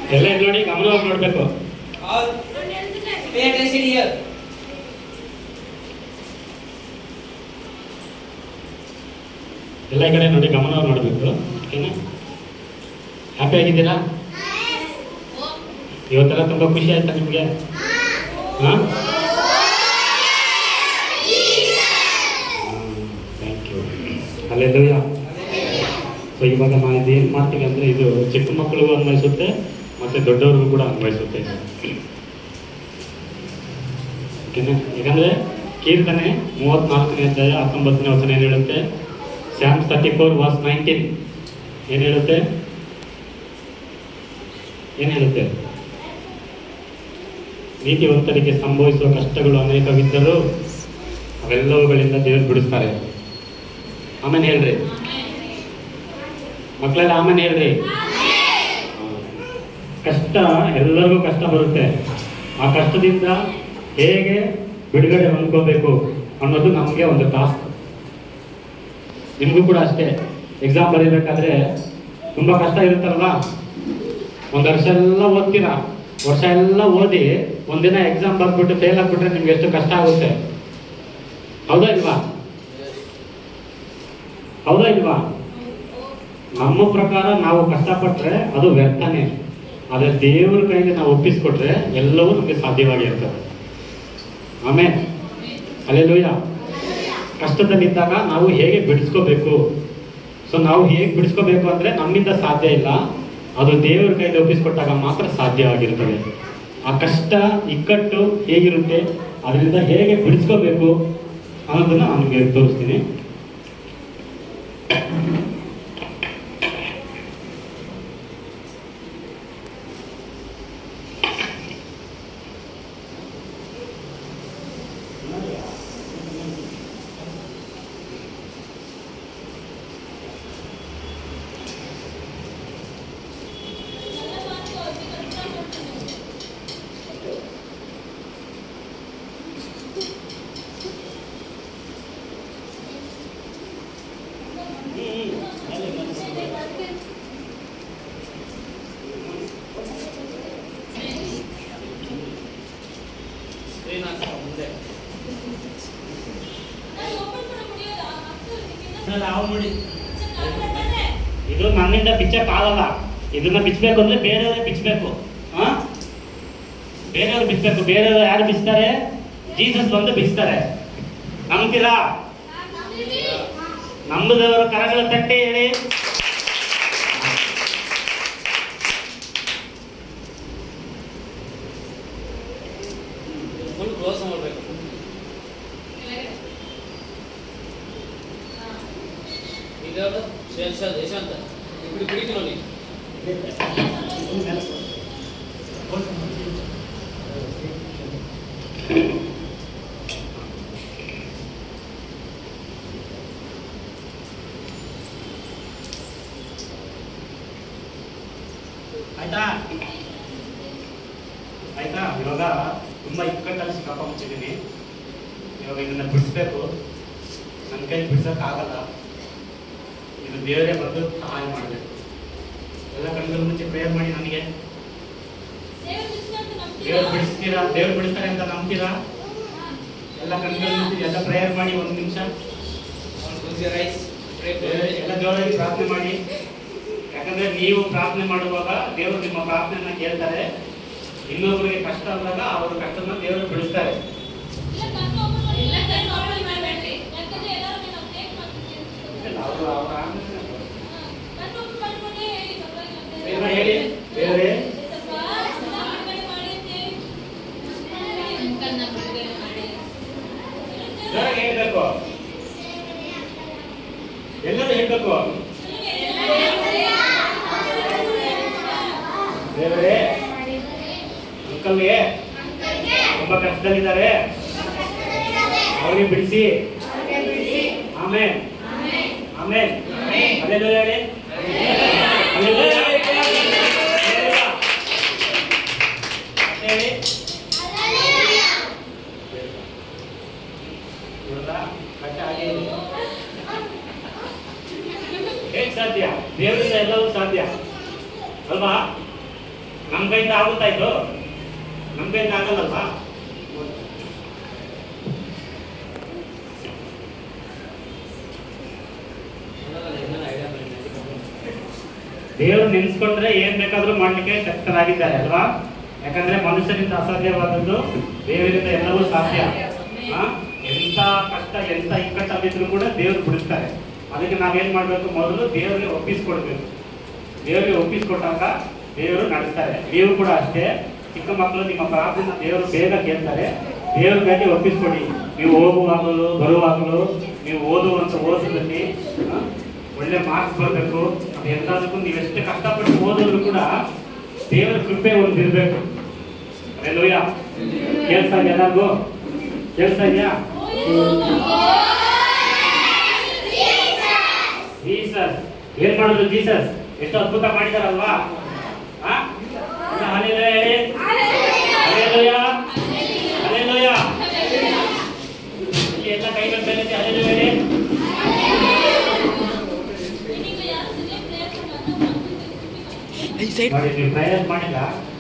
ಎಲ್ಲ ಇಲ್ಲಿ ನೋಡಿ ಗಮನವಾಗಿ ನೋಡ್ಬೇಕು All pay attention here. ಎಲ್ಲ ಈ ಕಡೆ ನೋಡಿ ಗಮನವಾಗಿ ನೋಡ್ಬೇಕು ಓಕೆನಾ ಹ್ಯಾಪಿ ಆಗಿದ್ದೀರಾ ಇವತ್ತೆಲ್ಲ ತುಂಬಾ ಖುಷಿ ಆಯ್ತಾ ನಿಮ್ಗೆ ಹಾ ಥ್ಯಾಂಕ್ ಯು ಅಲ್ಲೆಲ್ಲೂಯ ಸೊ ಇವಾಗ ನಾವು ಇದೇನು ಮಾಡ್ತೀವಿ ಅಂದರೆ ಇದು ಚಿಕ್ಕ ಮಕ್ಕಳಿಗೂ ಅನ್ವಯಿಸುತ್ತೆ ಮತ್ತು ದೊಡ್ಡವ್ರಿಗೂ ಕೂಡ ಅನ್ವಯಿಸುತ್ತೆ ಇದು. ಓಕೆನಾ ಯಾಕಂದರೆ ಕೀರ್ತನೆ ಮೂವತ್ನಾಲ್ಕನೇ ಅಧ್ಯಾಯ ಹತ್ತೊಂಬತ್ತನೇ ವಚನ ಏನು ಹೇಳುತ್ತೆ Psalm thirty four verse nineteen ಏನು ಹೇಳುತ್ತೆ ಏನು ಹೇಳುತ್ತೆ ನೀತಿವಂತರಿಗೆ ಸಂಭವಿಸುವ ಕಷ್ಟಗಳು ಅನೇಕವಿದ್ದರೂ ಅವೆಲ್ಲವುಗಳಿಂದ ದೇವರು ಬಿಡಿಸ್ತಾರೆ ಆಮೇಲೆ ಹೇಳ್ರಿ ಮಕ್ಕಳೆಲ್ಲ ಆಮೇಲೆ ಹೇಳ್ರಿ ಕಷ್ಟ ಎಲ್ಲರಿಗೂ ಕಷ್ಟ ಬರುತ್ತೆ ಆ ಕಷ್ಟದಿಂದ ಹೇಗೆ ಬಿಡುಗಡೆ ಹೊಂದ್ಕೋಬೇಕು ಅನ್ನೋದು ನಮಗೆ ಒಂದು ಟಾಸ್ಕ್ ನಿಮಗೂ ಕೂಡ ಅಷ್ಟೇ ಎಕ್ಸಾಮ್ ಬರೀಬೇಕಾದ್ರೆ ತುಂಬ ಕಷ್ಟ ಇರುತ್ತಲ್ವಾ ಒಂದು ವರ್ಷ ಎಲ್ಲ ಓದ್ತೀರಾ ವರ್ಷ ಎಲ್ಲ ಓದಿ ಒಂದಿನ ಎಕ್ಸಾಮ್ ಬರ್ಬಿಟ್ಟು ಫೇಲ್ ಆಗ್ಬಿಟ್ರೆ ನಿಮ್ಗೆ ಎಷ್ಟು ಕಷ್ಟ ಆಗುತ್ತೆ ಹೌದಾ ಇಲ್ವಾ ಹೌದಾ ಇಲ್ವಾ ನಮ್ಮ ಪ್ರಕಾರ ನಾವು ಕಷ್ಟಪಟ್ರೆ ಅದು ವ್ಯರ್ಥನೆ ಆದರೆ ದೇವರ ಕೈಗೆ ನಾವು ಒಪ್ಪಿಸ್ಕೊಟ್ರೆ ಎಲ್ಲವೂ ನಮಗೆ ಸಾಧ್ಯವಾಗಿರ್ತದೆ ಆಮೇಲೆ ಅಲ್ಲೆಲ್ಲೂಯ್ಯ ಕಷ್ಟದಲ್ಲಿದ್ದಾಗ ನಾವು ಹೇಗೆ ಬಿಡಿಸ್ಕೋಬೇಕು ಸೊ ನಾವು ಹೇಗೆ ಬಿಡಿಸ್ಕೋಬೇಕು ಅಂದ್ರೆ ನಮ್ಮಿಂದ ಸಾಧ್ಯ ಇಲ್ಲ ಅದು ದೇವರ ಕೈಗೆ ಒಪ್ಪಿಸ್ಕೊಟ್ಟಾಗ ಮಾತ್ರ ಸಾಧ್ಯ ಆಗಿರ್ತದೆ ಆ ಕಷ್ಟ ಇಕ್ಕಟ್ಟು ಹೇಗಿರುತ್ತೆ ಅದರಿಂದ ಹೇಗೆ ಬಿಡಿಸ್ಕೋಬೇಕು ಅನ್ನೋದನ್ನ ನಾನು ನಿಮಗೆ ತೋರಿಸ್ತೀನಿ Screen ಹಾಕ್ತಾ ಮುಂದೆ. ಸರ್, ನಾವು ನೋಡಿ ಇದು ನನ್ನಿಂದ ಬಿಚ್ಚಕ್ ಆಗಲ್ಲ ಇದನ್ನ ಬಿಚ್ಚಬೇಕು ಅಂದ್ರೆ ಬೇರೆಯವರೇ ಬಿಚ್ಚಬೇಕು ಹಾ ಬೇರೆಯವ್ರು ಬಿಚ್ಚಬೇಕು ಬೇರೆಯವರು ಯಾರು ಬಿಚ್ತಾರೆ ಜೀಸಸ್ ಬಂದು ಬಿಚ್ತಾರೆ ನಂಬ್ತೀರಾ ನಂಬದವರು ಕರಗಳ ತಟ್ಟೆ ಹೇಳಿ ಫುಲ್ ಕ್ಲೋಸ್ ಮಾಡಬೇಕು ಈಗ ಶೇಷ ದೇಶಾಂತ ఇప్పుడు పిడికిలోని ಆಯ್ತಾ ಆಯ್ತಾ ಇವಾಗ ತುಂಬಾ ಇಕ್ಕಟ್ಟಲ್ಲಿ ಸಿಕ್ಕಾಕೊಂಡ್ಬಿಟ್ಟಿದ್ದೀನಿ ಇವಾಗ ಇದನ್ನ ಬಿಡಿಸ್ಬೇಕು ನನ್ನ ಕೈ ಬಿಡ್ಸಕ್ ಆಗಲ್ಲ ಇದು ದೇವರೇ ಬಂದು ಸಹಾಯ ಮಾಡಬೇಕು ಎಲ್ಲ ಕಣ್ಗಳ ಮುಂಚೆ ಪ್ರೇಯರ್ ಮಾಡಿ ನನಗೆ ದೇವ್ರು ಬಿಡಿಸ್ತೀರಾ ದೇವ್ರು ಬಿಡಿಸ್ತಾರೆ ಅಂತ ನಂಬ್ತೀರಾ ಎಲ್ಲ ಕಣ್ಗಳ ಮುಂಚೆ ಎಲ್ಲ ಪ್ರೇಯರ್ ಮಾಡಿ ಒಂದು ನಿಮಿಷ ಗುಂಜಿ ರೈಸ್ ಎಲ್ಲ ಜೋರಾಗಿ ಪ್ರಾರ್ಥನೆ ಮಾಡಿ ಯಾಕಂದ್ರೆ ನೀವು ಪ್ರಾರ್ಥನೆ ಮಾಡುವಾಗ ದೇವರು ನಿಮ್ಮ ಪ್ರಾರ್ಥನೆಯನ್ನ ಕೇಳ್ತಾರೆ ಇನ್ನೊಬ್ಬರಿಗೆ ಕಷ್ಟ ಆದಾಗ ಅವರ ಕಷ್ಟನ ದೇವರು ಬಿಡಿಸ್ತಾರೆ ಇಲ್ಲ, ಅವರು ಅವರ ದೇವ್ರ ಹೇಳಿ ದೇವರೇ ಜೋರಾಗಿ ಹೇಳ್ಬೇಕು ಎಲ್ಲರೂ ಹೇಳ್ಬೇಕು ದೇವರೇ ಅಂಕಲ್ಗೆ ತುಂಬಾ ಕಷ್ಟದಲ್ಲಿದ್ದಾರೆ ಅವರಿಗೆ ಬಿಡಿಸಿ ಆಮೇಲೆ ಆಮೇಲೆ ಅಲ್ಲೆಲ್ಲ ಹೇಳಿ ಅಲ್ಲೆಲ್ಲ ಹೇಳಿ ನೋಡ್ರಾ? ಕಷ್ಟ ಆಗಿದೆ. ಹೇಗ್ ಸಾಧ್ಯ ದೇವರಿಂದ ಎಲ್ಲವೂ ಸಾಧ್ಯ ಅಲ್ವಾ ನಮ್ಮ ಕೈಯಿಂದ ಆಗುತ್ತಾ ಇದು ನಮ್ಮ ಕೈಯಿಂದ ಆಗಲ್ಲಲ್ವಾ ದೇವರು ನೆನ್ಸ್ಕೊಂಡ್ರೆ ಏನ್ ಬೇಕಾದ್ರೂ ಮಾಡ್ಲಿಕ್ಕೆ ಶಕ್ತರಾಗಿದ್ದಾರೆ ಅಲ್ವಾ ಯಾಕಂದ್ರೆ ಮನುಷ್ಯರಿಂದ ಅಸಾಧ್ಯವಾದದ್ದು ದೇವರಿಂದ ಎಲ್ಲವೂ ಸಾಧ್ಯ ಆ? ಎಂತ ಕಷ್ಟ ಎಂತ ಇಕ್ಕಟ್ಟಲ್ಲಿದ್ರು ಕೂಡ ದೇವ್ರು ಬಿಡಿಸ್ತಾರೆ ಅದಕ್ಕೆ ನಾವೇನ್ ಮಾಡ್ಬೇಕು ಮೊದಲು ದೇವರಿಗೆ ಒಪ್ಪಿಸ್ಕೊಡ್ಬೇಕು ದೇವರಿಗೆ ಒಪ್ಪಿಸ್ಕೊಟ್ಟಾಗ ದೇವರು ನಡೆಸ್ತಾರೆ ನೀವು ಕೂಡ ಅಷ್ಟೇ ಚಿಕ್ಕ ಮಕ್ಕಳು ನಿಮ್ಮ ಪ್ರಾರ್ಥನೆ ದೇವರು ಬೇಗ ಕೇಳ್ತಾರೆ ದೇವ್ರ ಕೈಗೆ ಒಪ್ಪಿಸ್ಕೊಡಿ ನೀವು ಹೋಗುವಾಗಲೂ ಬರುವಾಗಲೂ ನೀವು ಓದುವಂತ ಓದಿದಲ್ಲಿ ಆ, ಒಳ್ಳೆ ಮಾರ್ಕ್ಸ್ ಬರಬೇಕು ಅದು ಎಲ್ಲದಕ್ಕೂ ನೀವು ಎಷ್ಟು ಕಷ್ಟಪಟ್ಟು ಓದಿದ್ರು ಕೂಡ ದೇವರ ಕೃಪೆ ಒಂದು ಇರಬೇಕು ಅಲ್ಲೆಲ್ಲೂಯ್ಯ ಕೇಳ್ತಾ ಇದೆಯಾ ಎಲ್ಲರಿಗೂ ಕೇಳ್ತಾ ಇದೆಯಾ ಜೀಸಸ್ ಏನ್ ಮಾಡಿದ್ರು ಜೀಸಸ್ ಎಷ್ಟು ಅದ್ಭುತ ಮಾಡಿದಾರಲ್ವಾ ಆ? ಎಲ್ಲ ಹಲ್ಲೆಲೂಯಾ ಹೇಳಿ ಹಲ್ಲೆಲೂಯಾ ಹಲ್ಲೆಲೂಯಾ ಇಲ್ಲಿ ಎಲ್ಲ ಕೈಗಳ ಮೇಲೆ ಎತ್ತಿ ಹಲ್ಲೆಲೂಯಾ ಹೇಳಿ ನೋಡಿ ನೀವು ಪ್ರಯತ್ನ ಮಾಡಿಲ್ಲ